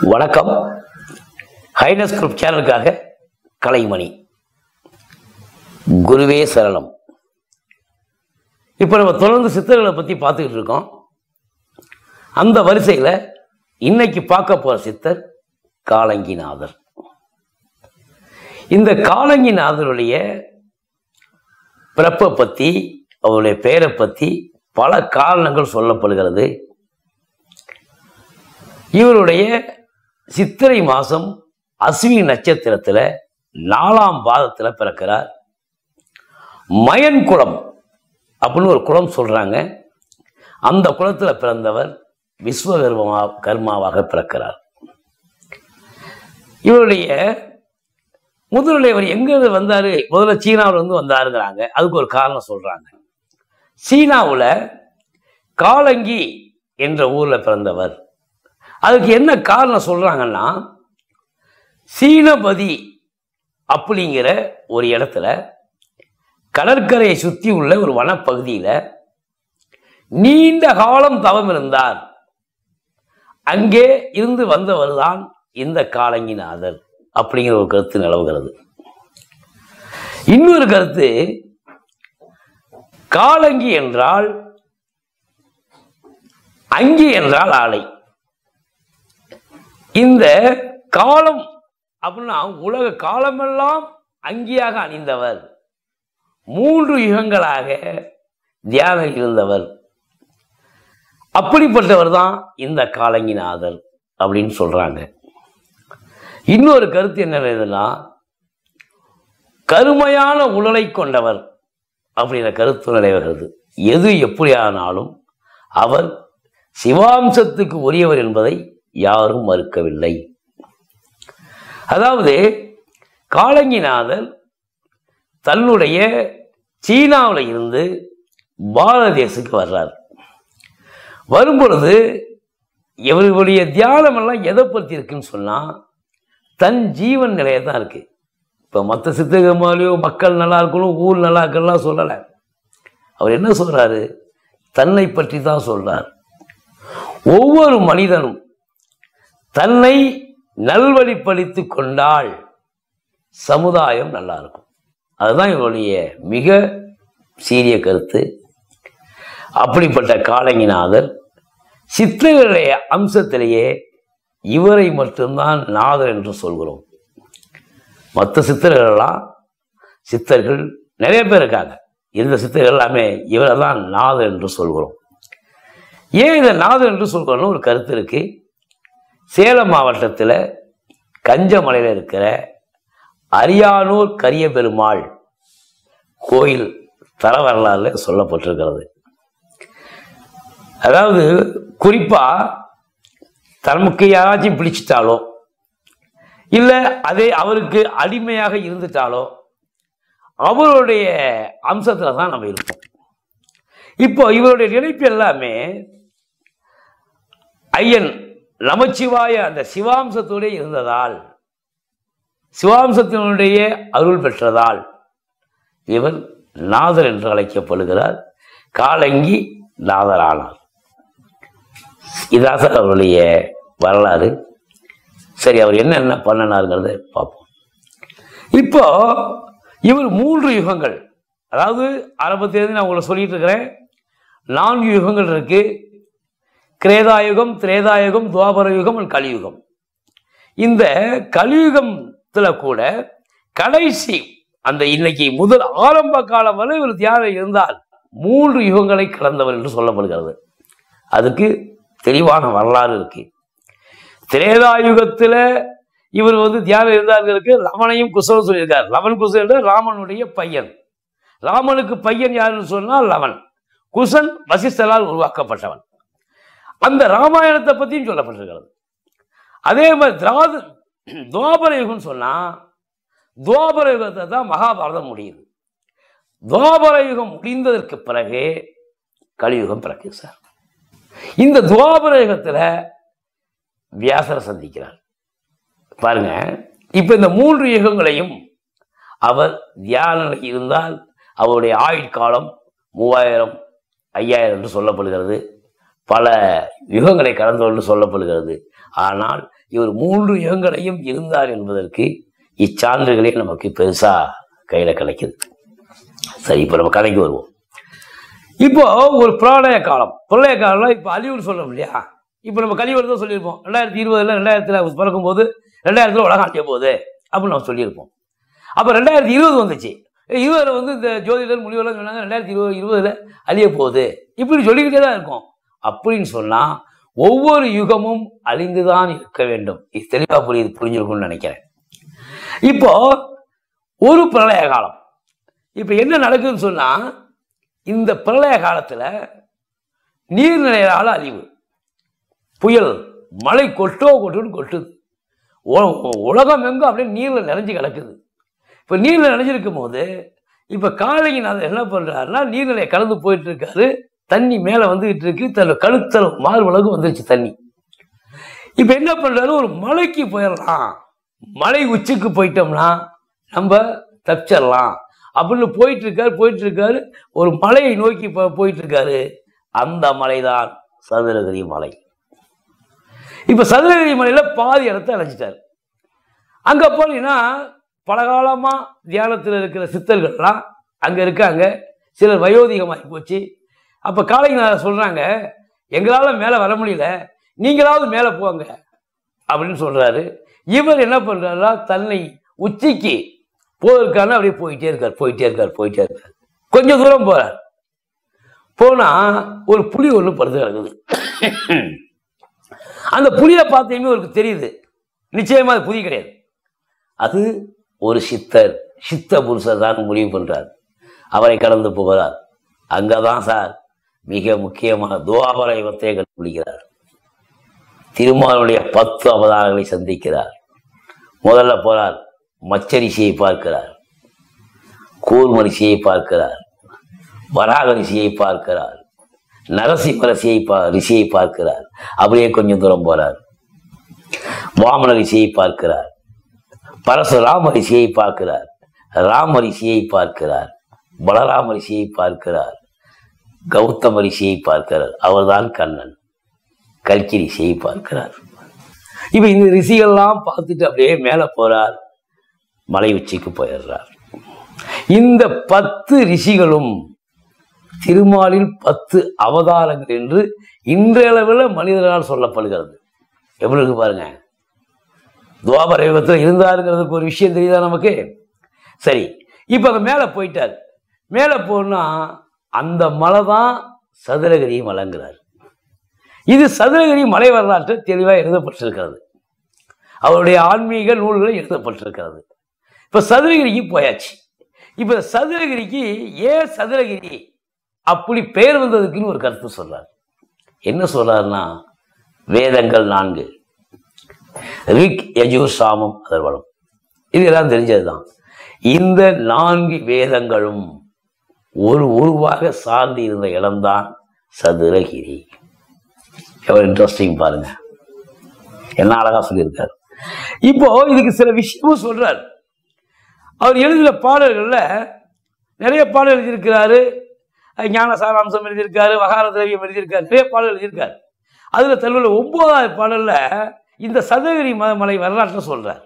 வணக்கம் highness group சேனலுக்காக Kalaimani குருவே சரணம் இப்போ நம்ம தொடர்ந்து சித்தர்களை பற்றி பார்த்துக்கிட்டு இருக்கோம் அந்த வரிசையில் இன்னைக்கு பார்க்க போகிற சித்தர் காலங்கிநாதர் இந்த காலங்கிநாதருடைய பிறப்பை பற்றி அவருடைய பெயரை பற்றி பல காரணங்கள் சொல்லப்படுகிறது இவருடைய சித்திரை மாதம் அஸ்வினி நட்சத்திரத்தில் நாலாம் பாதத்தில் பிறக்கிறார் மயன் குலம் அப்படின்னு ஒரு குலம் சொல்கிறாங்க அந்த குலத்தில் பிறந்தவர் விஸ்வகர்மா கர்மாவாக பிறக்கிறார் இவருடைய முதலில் இவர் எங்கிருந்து வந்தார் முதல்ல சீனாவில் இருந்து வந்தாருங்கிறாங்க அதுக்கு ஒரு காரணம் சொல்கிறாங்க சீனாவில் காலங்கி என்ற ஊரில் பிறந்தவர் அதுக்கு என்ன காரணம் சொல்கிறாங்கன்னா சீனபதி அப்படிங்கிற ஒரு இடத்துல கடற்கரையை சுற்றி உள்ள ஒரு வனப்பகுதியில் நீண்ட காலம் தவம் இருந்தார் அங்கே இருந்து வந்தவர் தான் இந்த காலங்கிநாதர் அப்படிங்கிற ஒரு கருத்து நிலவுகிறது இன்னொரு கருத்து காலங்கி என்றால் அங்கி என்றால் ஆலை இந்த காலம் அப்படின்னா உலக காலமெல்லாம் அங்கியாக அணிந்தவர் மூன்று யுகங்களாக தியானம் இருந்தவர் அப்படிப்பட்டவர் தான் இந்த காலங்கிநாதர் அப்படின்னு சொல்றாங்க இன்னொரு கருத்து என்னன்னா கருமையான உடலை கொண்டவர் அப்படிங்கிற கருத்து நிலைவகிறது எது எப்படியானாலும் அவர் சிவாம்சத்துக்கு உரியவர் என்பதை யாரும் மறுக்கவில்லை அதாவது காலங்கிநாதர் தன்னுடைய சீனாவில் இருந்து பாரத தேசத்துக்கு வர்றார் வரும்பொழுது இவர்களுடைய தியானம் எல்லாம் எதை பற்றி இருக்குன்னு சொன்னால் தன் ஜீவன் நிலையை தான் இருக்கு இப்போ மற்ற சித்தகமாலேயோ மக்கள் நல்லா இருக்கணும் ஊர் நல்லா இருக்கணும்லாம் சொல்லலை அவர் என்ன சொல்றாரு தன்னை பற்றி தான் சொல்றார் ஒவ்வொரு மனிதனும் தன்னை நல்வழிப்படுத்தி கொண்டால் சமுதாயம் நல்லா இருக்கும் அதுதான் இவருடைய மிக சீரிய கருத்து அப்படிப்பட்ட காலங்கிநாதர் சித்தர்களுடைய அம்சத்திலேயே இவரை மட்டும்தான் நாதர் என்று சொல்கிறோம் மற்ற சித்தர்களெல்லாம் சித்தர்கள் நிறைய பேர் இருக்காங்க இந்த சித்தர்கள் எல்லாமே இவரை தான் நாதர் என்று சொல்கிறோம் ஏன் இதை நாதர் என்று சொல்கிறோம்னு ஒரு கருத்து இருக்கு சேலம் மாவட்டத்தில் கஞ்சமலையில் இருக்கிற அரியானூர் கரிய பெருமாள் கோயில் தர வரலாறுல சொல்லப்பட்டிருக்கிறது அதாவது குறிப்பா தனக்கு யாராச்சும் பிடிச்சிட்டாலோ இல்லை அதே அவருக்கு அடிமையாக இருந்துட்டாலோ அவருடைய அம்சத்தில் தான் நம்ம இருப்போம் இப்போ இவருடைய நினைப்பு எல்லாமே ஐயன் நமச்சிவாய அந்த சிவாம்சத்தோடு இருந்ததால் சிவாம்சத்தினுடைய அருள் பெற்றதால் இவர் நாதர் என்று அழைக்கப்படுகிறார் காலங்கி நாதரானார் இதாக அவருடைய வரலாறு சரி அவர் என்னென்ன பண்ணினாருங்கிறத பார்ப்போம் இப்போ இவர் மூன்று யுகங்கள் அதாவது ஆரம்பத்திலேருந்து நான் உங்களை சொல்லிட்டு இருக்கிறேன் நான்கு யுகங்கள் இருக்கு கிரேதாயுகம் திரேதாயுகம் துவாபர யுகம் and கலியுகம் இந்த கலியுகத்துல கூட கடைசி அந்த இன்னைக்கு முதல் ஆரம்ப காலம் வரை இவர் தியானம் இருந்தால் மூன்று யுகங்களை கடந்தவர் என்று சொல்லப்படுகிறது அதுக்கு தெளிவான வரலாறு இருக்கு திரேதாயுகத்துல இவர் வந்து தியானம் இருந்தார்களுக்கு லவனையும் குசலும் சொல்லியிருக்கார் லவன் குசல் என்ற ராமனுடைய பையன் ராமனுக்கு பையன் யாருன்னு சொன்னால் லவன் குசன் வசிஷ்டரால் உருவாக்கப்பட்டவன் அந்த ராமாயணத்தை பற்றியும் சொல்லப்பட்டிருக்கிறது அதே மாதிரி திராது துவாபர யுகம்னு சொன்னா துவாபர யுகத்தை தான் மகாபாரதம் முடியுது துவாபர யுகம் முடிந்ததற்கு பிறகு கலியுகம் பிறகு சார் இந்த துவாபர யுகத்துல வியாசரை சந்திக்கிறார் பாருங்க இப்ப இந்த மூன்று யுகங்களையும் அவர் தியான இருந்தால் அவருடைய ஆயுட்காலம் மூவாயிரம் ஐயாயிரம் என்று சொல்லப்படுகிறது பல யுகங்களை கடந்தவர் என்று சொல்லப்படுகிறது ஆனால் இவர் மூன்று யுகங்களையும் இருந்தார் என்பதற்கு இச்சான்றுகளே நமக்கு பெருசா கையில கிடைக்குது சரி இப்போ நம்ம கதைக்கு வருவோம் இப்போ ஒரு பிரளய காலம் பிரளய காலம்னா இப்போ அழிவுன்னு சொல்றோம் இல்லையா இப்போ நம்ம கலிவரம் தான் சொல்லியிருப்போம் ரெண்டாயிரத்தி இருபதுல ரெண்டாயிரத்துல பிறக்கும் போது ரெண்டாயிரத்துல உலகம் அழிய போகுது அப்படின்னு நம்ம சொல்லியிருப்போம் அப்போ ரெண்டாயிரத்தி இருபது வந்துச்சு இருபதுல வந்து இந்த ஜோதிடர் முடிவெல்லாம் சொன்னாங்க ரெண்டாயிரத்தி இருபது இருபதுல அழிய போகுது இப்படி சொல்லிக்கிட்டே தான் இருக்கும் அப்படின்னு சொன்னா ஒவ்வொரு யுகமும் அழிந்துதான் இருக்க வேண்டும் இது தெளிவா புரியுது புரிஞ்சிருக்கும்னு நினைக்கிறேன் இப்போ ஒரு பிரளய காலம் இப்போ என்ன நடக்குதுன்னு சொன்னா இந்த பிரளய காலத்துல நீர்நிலையால அழிவு புயல் மழை கொட்டோ கொட்டுன்னு கொட்டுது உ- உலகம் எங்கும் அப்படியே நீரில் நிறைஞ்சு கிடக்குது இப்போ நீரில் நிறைஞ்சிருக்கும் போது இப்போ காளையினார் என்ன பண்ணுறாருன்னா நீர்நிலையை கலந்து போயிட்டு இருக்காரு தண்ணி மேலே வந்துகிட்டு இருக்கு தன்னோட கழுத்தல் மார்பளவுக்கு வந்துருச்சு தண்ணி இப்போ என்ன பண்ணுறாரு ஒரு மலைக்கு போயிடலாம் மலை உச்சிக்கு போயிட்டோம்னா நம்ம தப்பிச்சிடலாம் அப்படின்னு போயிட்டு இருக்காரு போயிட்டு இருக்காரு ஒரு மலையை நோக்கி போ- போயிட்டு இருக்காரு அந்த மலைதான் சதுரகிரி மலை இப்ப சதுரகிரி மலையில பாதி இடத்த அடைஞ்சிட்டாரு அங்க போனீங்கன்னா பலகாலமா தியானத்தில் இருக்கிற சித்தர்கள்லாம் அங்க இருக்காங்க சிலர் வயோதிகமாகி போச்சு அப்ப காலைநாதர் சொல்றாங்க எங்களால மேல வர முடியல நீங்களாவது மேல போங்க அப்படின்னு சொல்றாரு இவர் என்ன பண்றாருன்னா தன்னை உச்சிக்கு போவதற்கான அப்படியே போயிட்டே இருக்கார் போயிட்டே இருக்கார் போயிட்டே இருக்கார் கொஞ்சம் தூரம் போறார் போனா ஒரு புலி ஒன்று படுத்து கிடக்குது அந்த புலியை பார்த்தயுமே அவருக்கு தெரியுது நிச்சயமா அது புலி கிடையாது அது ஒரு சித்தர் சித்த புருஷர் தான் முடிவு பண்றார் அவரை கடந்து போகிறார் அங்கதான் சார் மிக முக்கியமான துவாபர யுகத்தை கண்டுபிடிக்கிறார் திருமாலுடைய பத்து அவதாரங்களை சந்திக்கிறார் முதல்ல போறார் மச்சரிசியை பார்க்கிறார் கூர்மரிசியை பார்க்கிறார் வராக ரிஷியை பார்க்கிறார் நரசிம்ம ரிஷியை பா ரிஷியை பார்க்கிறார் அப்படியே கொஞ்சம் தூரம் போறார் வாமன ரிஷியை பார்க்கிறார் பரசுராம ரிஷியை பார்க்கிறார் ராம ரிஷியை பார்க்கிறார் பலராம ரிஷியை பார்க்கிறார் கௌதம ரிஷியை பார்க்கிறார் அவர்தான் கண்ணன் கல்கி ரிஷியை பார்க்கிறார் இப்ப இந்த ரிஷிகள்லாம் பார்த்துட்டு அப்படியே மேல போறார் மலை உச்சிக்கு போயிடுறார் இந்த பத்து ரிஷிகளும் திருமாலின் பத்து அவதாரங்கள் என்று இன்றளவில் மனிதனால் சொல்லப்படுகிறது எப்படி இருக்கு பாருங்க துவாபர யுகத்தில் இருந்தாருங்கிறதுக்கு ஒரு விஷயம் தெரியுதா நமக்கு சரி இப்போ அங்கே மேலே போயிட்டார் மேலே போனா அந்த மலை தான் சதுரகிரி மலைங்கிறார் இது சதுரகிரி மலை வரலாற்றில் தெளிவாக எழுதப்பட்டிருக்கிறது அவருடைய ஆன்மீக நூல்களில் எழுதப்பட்டிருக்கிறது இப்போ சதுரகிரிக்கு போயாச்சு இப்போ சதுரகிரிக்கு ஏன் சதுரகிரி அப்படி பெயர் வந்ததுக்குன்னு ஒரு கருத்து சொல்றார் என்ன சொல்றாருன்னா வேதங்கள் நான்கு ரிக் யஜூர் சாமம் அதர்வலம் இது எல்லாம் தெரிஞ்சதுதான் இந்த நான்கு வேதங்களும் ஒரு உருவாக சார்ந்து இருந்த இடம்தான் சதுரகிரி எவ்வளவு இன்ட்ரெஸ்டிங் பாருங்க என்ன அழகா சொல்லியிருக்காரு இப்போ இதுக்கு சில விஷயமும் சொல்றார் அவர் எழுதின பாடல்கள்ல நிறைய பாடல் எழுதியிருக்கிறாரு அஹ் ஞான சாராம்சம் எழுதியிருக்காரு வகார திரவியம் எழுதியிருக்காரு நிறைய பாடல் எழுதியிருக்காரு அதுல தன்னுடைய ஒன்பதாவது பாடல்ல இந்த சதுரகிரி ம- மலை வரலாற்றை சொல்றார்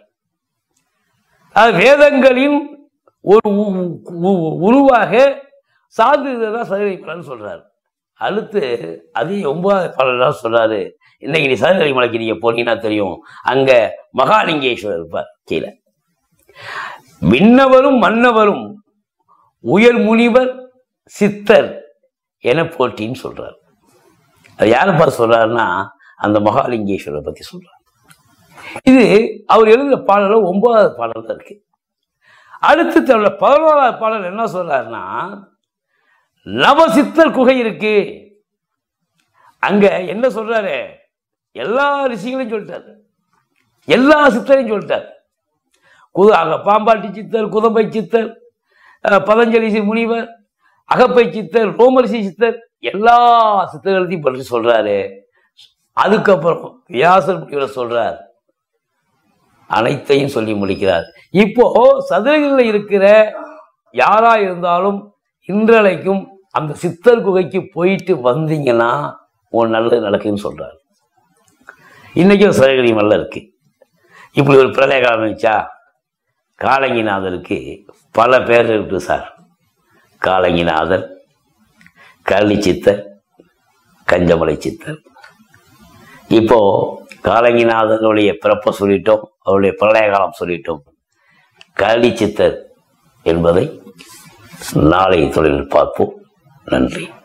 அது வேதங்களின் ஒரு உ- உ- உருவாக சார்ந்து தான் சதுரகிரி மலைன்னு சொல்றாரு அடுத்து அதே ஒன்பதாவது பாடல் தான் சொல்றாரு இன்னைக்கு நீ சதுரகிரி மலைக்கு நீங்க போனீங்கன்னா தெரியும் அங்க மகாலிங்கேஸ்வரர் இருப்பார் கீழே விண்ணவரும் மன்னவரும் உயர் முனிவர் சித்தர் என போட்டின்னு சொல்றார் அது யாரை பார்த்து சொல்றாருன்னா அந்த மகாலிங்கேஸ்வரரை பத்தி சொல்றார் இது அவர் எழுதின பாடல ஒன்பதாவது பாடல் தான் இருக்கு அடுத்து தன்னோட பதினோராவது பாடல் என்ன சொல்றாருன்னா நவசித்தர் குகை இருக்கு அங்க என்ன சொல்றாரு எல்லா ரிஷிகளையும் சொல்லிட்டாரு எல்லா சித்தரையும் சொல்லிட்டார் குது அக பாம்பாட்டி சித்தர் குதம்பை சித்தர் அஹ், பதஞ்சலி சி- முனிவர் அகப்பை சித்தர் ரோமரிசி சித்தர் எல்லா சித்தர்களையும் பற்றி சொல்றாரு அதுக்கப்புறம் வியாசர் முனிவர் சொல்றார் அனைத்தையும் சொல்லி முடிக்கிறார் இப்போ சதுரகிரியில் இருக்கிற யாரா இருந்தாலும் இன்றளைக்கும் அந்த சித்தர் குகைக்கு போயிட்டு வந்தீங்கன்னா ஒரு நல்லது நடக்குன்னு சொல்றாரு இன்னைக்கும் சதுரகிரி மலை இருக்கு இப்படி ஒரு பிரளய காலம் இருந்துச்சா காலங்கிநாதருக்கு பல பேர் இருக்கு சார் காலங்கிநாதர் கள்ளி சித்தர் கஞ்சமலை சித்தர் இப்போ காலங்கிநாதனுடைய பிறப்பை சொல்லிட்டோம் அவருடைய பிரளய காலம் சொல்லிட்டோம் கள்ளி சித்தர் என்பதை நாளை தொழிலில் பார்ப்போம் நன்றி